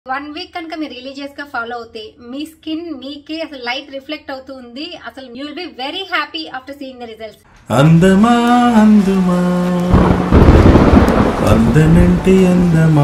one week కనుక మీరు religious గా ఫాలో అవుతే మీ స్కిన్ మీకే అసలు లైట్ రిఫ్లెక్ట్ అవుతుంది అసలు you will be very happy after seeing the results అందమా అందుమా అందనంటి అందమా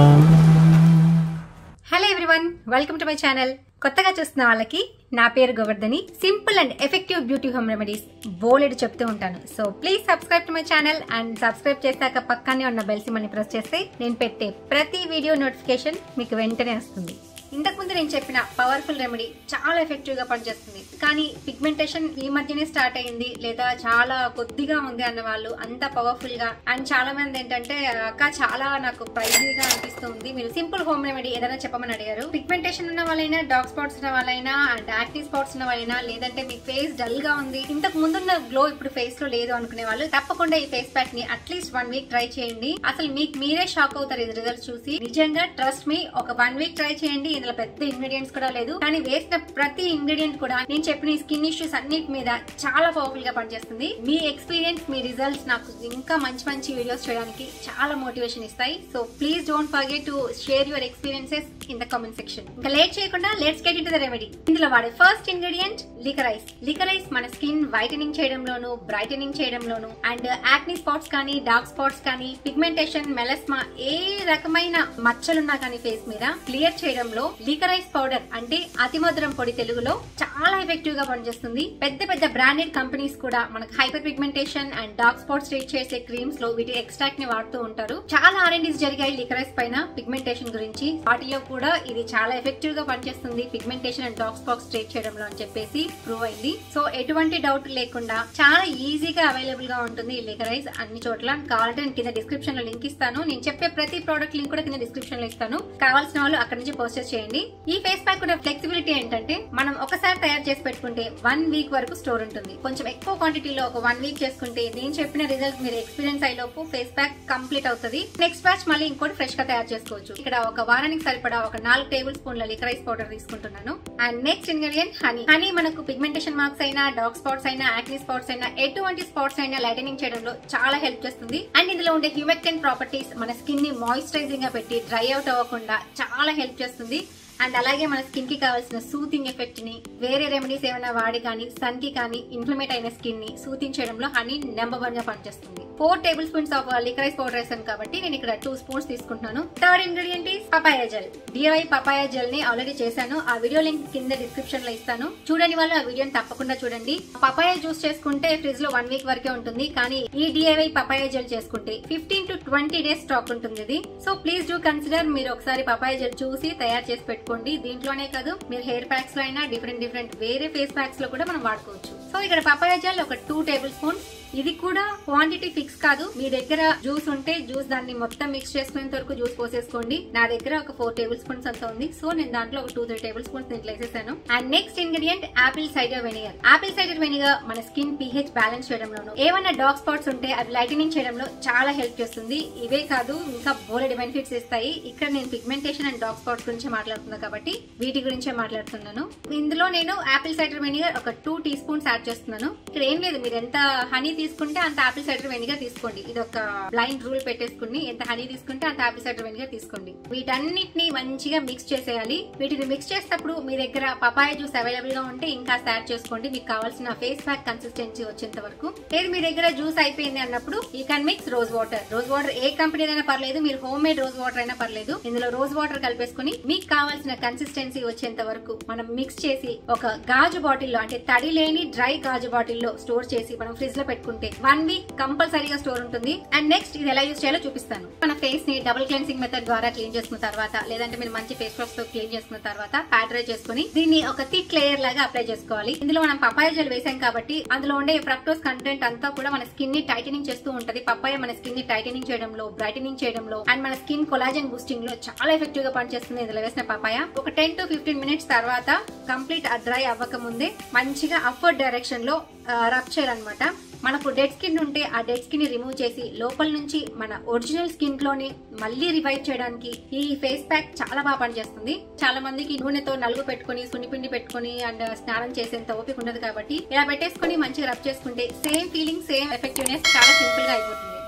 hello everyone welcome to my channel కొత్తగా చూస్తున్న వాళ్ళకి నా పేరు Govardhani simple and effective beauty home remedies బోలెడు చెప్తూ ఉంటాను so please subscribe to my channel and subscribe చేశాక పక్కనే ఉన్న బెల్ సింబల్ని ప్రెస్ చేస్తే నేను పెట్టే ప్రతి వీడియో నోటిఫికేషన్ మీకు వెంటనే వస్తుంది ఇంతకు ముందు నేను చెప్పిన పవర్ఫుల్ రెమెడీ చాలా ఎఫెక్టివ్ గా పనిచేస్తుంది కానీ పిగ్మెంటేషన్ ఈ మధ్యనే స్టార్ట్ అయింది లేదా చాలా కొద్దిగా ఉంది అన్న వాళ్ళు అంత పవర్ఫుల్ గా అండ్ చాలా మంది ఏంటంటే అక్క చాలా నాకు ప్రైజీగా అనిపిస్తుంది మీరు సింపుల్ హోమ్ రెమెడీ ఏదైనా చెప్పమని అడిగారు పిగ్మెంటేషన్ ఉన్న వాళ్ళైనా డార్క్ స్పాట్స్ ఉన్న వాళ్ళైనా అండ్ యాక్టివ్ స్పాట్స్ ఉన్న వాళ్ళైనా లేదంటే మీ ఫేస్ డల్ గా ఉంది ఇంతకు ముందున్న గ్లో ఇప్పుడు ఫేస్ లో లేదు అనుకునే వాళ్ళు తప్పకుండా ఈ ఫేస్ ప్యాక్ ని అట్లీస్ట్ వన్ వీక్ ట్రై చేయండి అసలు మీకు మీరే షాక్ అవుతారు ఈ రిజల్ట్స్ చూసి నిజంగా ట్రస్ట్ మీ ఒక వన్ వీక్ ట్రై చేయండి ఇందులో పెద్ద ఇంగ్రీడియంట్స్ కూడా లేదు కానీ వేసిన ప్రతి ఇంగ్రీడియంట్ కూడా నేను చెప్పిన స్కిన్ ఇష్యూస్ అన్నిటి మీద చాలా పవర్ఫుల్ గా పనిచేస్తుంది మీ ఎక్స్పీరియన్స్ మీ రిజల్ట్స్ నాకు ఇంకా మంచి మంచి వీడియోస్ చేయడానికి చాలా మోటివేషన్ ఇస్తాయి so please don't forget to share your experiences in the comment section ఇంకా లేట్ చేయకుండా let's get in the remedy ఇందులో వాడే ఫస్ట్ ఇంగ్రీడియంట్ లికరైస్ లికరైస్ మన స్కిన్ వైటనింగ్ చేయడంలోను బ్రైటనింగ్ చేయడంలోను అండ్ యాక్ని స్పాట్స్ కానీ డార్క్ స్పాట్స్ కానీ పిగ్మెంటేషన్ మెలస్మా ఏ రకమైన మచ్చలున్నా కానీ ఫేస్ మీద క్లియర్ చేయడంలో లికరైస్ పౌడర్ అంటే అతిమధురం పొడి తెలుగులో చాలా ఎఫెక్టివ్ గా పనిచేస్తుంది పెద్ద పెద్ద బ్రాండెడ్ కంపెనీస్ కూడా మనకు hyper pigmentation and dark spots treat చేసే క్రీమ్స్ లో వీటి ఎక్స్ట్రాక్ట్ ని వాడుతూ ఉంటారు చాలా ఆర్ఎండీస్ జరిగాయి లికరైస్ పైన పిగ్మెంటేషన్ గురించి వాటిలో కూడా ఇది చాలా ఎఫెక్టివ్ గా పనిచేస్తుంది pigmentation and dark spots treat చేయడంలో అని చెప్పేసి ప్రూవ్ అయింది సో ఎటువంటి డౌట్ లేకుండా చాలా ఈజీగా అవైలబుల్ గా ఉంటుంది ఈ లికరైస్ అన్ని చోట్ల కావాలంటే నేను కింద డిస్క్రిప్షన్ లో లింక్ ఇస్తాను నేను చెప్పే ప్రతి ప్రోడక్ట్ లింక్ కూడా కింద డిస్క్రిప్షన్ లో ఇస్తాను కావాల్సిన వాళ్ళు అక్కడ నుంచి పర్చేస్ చేయండి ఈ ఫేస్ ప్యాక్ కూడా ఫ్లెక్సిబిలిటీ ఏంటంటే మనం ఒకసారి తయారు చేసి పెట్టుకుంటే వన్ వీక్ వరకు స్టోర్ ఉంటుంది కొంచెం ఎక్కువ క్వాంటిటీలో ఒక వన్ వీక్ చేసుకుంటే నేను చెప్పిన రిజల్ట్ మీరు ఎక్స్పీరియన్స్ అయ్యేలోపు ఫేస్ ప్యాక్ కంప్లీట్ అవుతుంది నెక్స్ట్ బ్యాచ్ మళ్ళీ ఇంకోటి ఫ్రెష్ గా తయారు చేసుకోవచ్చు ఇక్కడ ఒక వారానికి సరిపడా ఒక నాలుగు టేబుల్ స్పూన్ల లికరైస్ పౌడర్ తీసుకుంటున్నాను and next ingredient honey honey మనకు పిగ్మెంటేషన్ మార్క్స్ అయినా డార్క్ స్పాట్స్ అయినా యాక్ని స్పాట్స్ అయినా ఎటువంటి స్పాట్స్ అయినా లైటనింగ్ చేయడంలో చాలా హెల్ప్ చేస్తుంది అండ్ ఇందులో ఉండే హ్యూమెక్టెన్ ప్రాపర్టీస్ మన స్కిన్ ని మాయిశ్చరైజింగ్ గా పెట్టి డ్రై అవుట్ అవ్వకుండా చాలా హెల్ప్ చేస్తుంది అండ్ అలాగే మన స్కిన్ కి కావాల్సిన సూతింగ్ ఎఫెక్ట్ ని వేరే రెమెడీస్ ఏమైనా వాడి కానీ సన్ కి కానీ ఇన్ఫ్లమేట్ అయిన స్కిన్ ని సూతింగ్ చేయడంలో హనీ నెంబర్ వన్ గా పనిచేస్తుంది four tablespoons of licorice powder వేసాను కాబట్టి నేను ఇక్కడ టూ స్పూన్స్ తీసుకుంటున్నాను third ingredient is papaya gel DIY papaya gel ని ఆల్రెడీ చేశాను ఆ వీడియో లింక్ కింద డిస్క్రిప్షన్ లో ఇస్తాను చూడని వాళ్ళు ఆ వీడియోని తప్పకుండా చూడండి పపాయ జ్యూస్ చేసుకుంటే ఫ్రిడ్జ్ లో వన్ వీక్ వరకే ఉంటుంది కానీ ఈ డిఐవై పపాయ జెల్ చేసుకుంటే fifteen to twenty days stock ఉంటుంది ఇది సో ప్లీజ్ డూ కన్సిడర్ మీరు ఒకసారి పపాయ జెల్ చూసి తయారు చేసి పెట్టుకోండి దీంట్లోనే కాదు మీరు హెయిర్ ప్యాక్స్ లో అయినా డిఫరెంట్ డిఫరెంట్ వేరే ఫేస్ ప్యాక్స్ లో కూడా మనం వాడుకోవచ్చు సో ఇక్కడ పపాయ జెల్ ఒక టూ టేబుల్ స్పూన్స్ ఇది కూడా క్వాంటిటీ ఫిక్స్ కాదు మీ దగ్గర జ్యూస్ ఉంటే జ్యూస్ దాన్ని మొత్తం మిక్స్ చేసుకునేంత వరకు జ్యూస్ పోసేసుకోండి నా దగ్గర ఒక ఫోర్ టేబుల్ స్పూన్స్ అంత ఉంది సో నేను దాంట్లో ఒక టూ త్రీ టేబుల్ స్పూన్స్ దీంట్లో వేసేసాను and next ingredient apple cider vinegar apple cider vinegar మన స్కిన్ పిహెచ్ బ్యాలెన్స్ చేయడంలోను ఏమైనా డార్క్ స్పాట్స్ ఉంటే అవి లైటనింగ్ చేయడంలో చాలా హెల్ప్ చేస్తుంది ఇవే కాదు ఇంకా బోలెడ్ బెనిఫిట్స్ ఇస్తాయి ఇక్కడ నేను పిగ్మెంటేషన్ అండ్ డార్క్ స్పాట్స్ గురించి మాట్లాడుతున్నా కాబట్టి వీటి గురించే మాట్లాడుతున్నాను ఇందులో నేను ఆపిల్ సైడర్ వెనిగర్ ఒక టూ టీ స్పూన్స్ యాడ్ చేస్తున్నాను ఇక్కడ ఏం లేదు మీరు ఎంత హనీ తీసుకుంటే అంత ఆపిల్ సైడర్ వెనిగర్ తీసుకోండి ఇది ఒక బ్లైండ్ రూల్ పెట్టేసుకుని ఎంత హనీ తీసుకుంటే అంత ఆపిల్ సైడర్ వెనిగర్ తీసుకోండి వీటన్నిటిని మంచిగా మిక్స్ చేసేయాలి వీటిని మిక్స్ చేసేటప్పుడు మీ దగ్గర పపాయ జ్యూస్ అవైలబుల్ గా ఉంటే ఇంకా యాడ్ చేసుకోండి మీకు కావాల్సిన ఫేస్ ప్యాక్ కన్సిస్టెన్సీ వచ్చేంత వరకు లేదు మీ దగ్గర జ్యూస్ అయిపోయింది అన్నప్పుడు you can mix rose water rose water ఏ కంపెనీ అయినా పర్లేదు మీరు హోమ్ మేడ్ రోజ్ వాటర్ అయినా పర్లేదు ఇందులో రోజ్ వాటర్ కలిపేసుకుని మీకు కావాల్సిన కన్సిస్టెన్సీ వచ్చేంత వరకు మనం మిక్స్ చేసి ఒక గాజు బాటిల్లో అంటే తడి లేని డ్రై గాజు బాటిల్లో స్టోర్ చేసి మనం ఫ్రిడ్జ్ లో పెట్టుకుంటే వన్ వీక్ కంపల్సరీగా స్టోర్ ఉంటుంది అండ్ నెక్స్ట్ ఇది ఎలా యూజ్ చేయాలో చూపిస్తాను మన ఫేస్ ని డబుల్ క్లెన్సింగ్ మెథడ్ ద్వారా క్లీన్ చేసుకున్న తర్వాత లేదంటే మీరు మంచి ఫేస్ వాష్ తో క్లీన్ చేసుకున్న తర్వాత ప్యాటరైజ్ చేసుకుని దీన్ని ఒక థిక్ లేయర్ లాగా అప్లై చేసుకోవాలి ఇందులో మనం పపాయ జెల్ వేసాం కాబట్టి అందులో ఉండే ఫ్రక్టోస్ కంటెంట్ అంతా కూడా మన స్కిన్ ని టైటనింగ్ చేస్తూ ఉంటది పపాయ మన స్కిన్ ని టైటనింగ్ చేయడంలో బ్రైటనింగ్ చేయడంలో అండ్ మన స్కిన్ కొలాజన్ బూస్టింగ్ లో చాలా ఎఫెక్టివ్ గా పనిచేస్తుంది ఇందులో వేసిన పపాయ ఒక టెన్ టు ఫిఫ్టీన్ మినిట్స్ తర్వాత కంప్లీట్ డ్రై అవ్వక ముందే మంచిగా అప్వర్డ్ డైరెక్షన్ లో రబ్ చేయాలన్నమాట మనకు డెడ్ స్కిన్ ఉంటే ఆ డెడ్ స్కిన్ ని రిమూవ్ చేసి లోపల నుంచి మన ఒరిజినల్ స్కిన్ లోని మళ్ళీ రివైవ్ చేయడానికి ఈ ఫేస్ ప్యాక్ చాలా బాగా పనిచేస్తుంది చాలా మందికి నూనెతో నలుగు పెట్టుకుని సున్నిపిండి పెట్టుకుని అండ్ స్నానం చేసేంత ఓపిక ఉండదు కాబట్టి ఇలా పెట్టేసుకుని మంచిగా రబ్ చేసుకుంటే సేమ్ ఫీలింగ్ సేమ్ ఎఫెక్టివ్నెస్ చాలా సింపుల్ గా అయిపోతుంది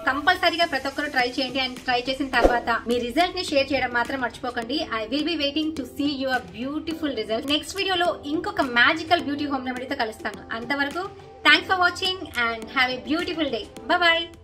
కంపల్సరీగా ప్రతి ఒక్కరు ట్రై చేయండి అండ్ ట్రై చేసిన తర్వాత మీ రిజల్ట్ ని షేర్ చేయడం మాత్రం మర్చిపోకండి I will be waiting to see your beautiful result next వీడియోలో ఇంకొక మ్యాజికల్ బ్యూటీ హోమ్ రెమెడీతో కలుస్తాను అంతవరకు thanks for watching and have a beautiful day bye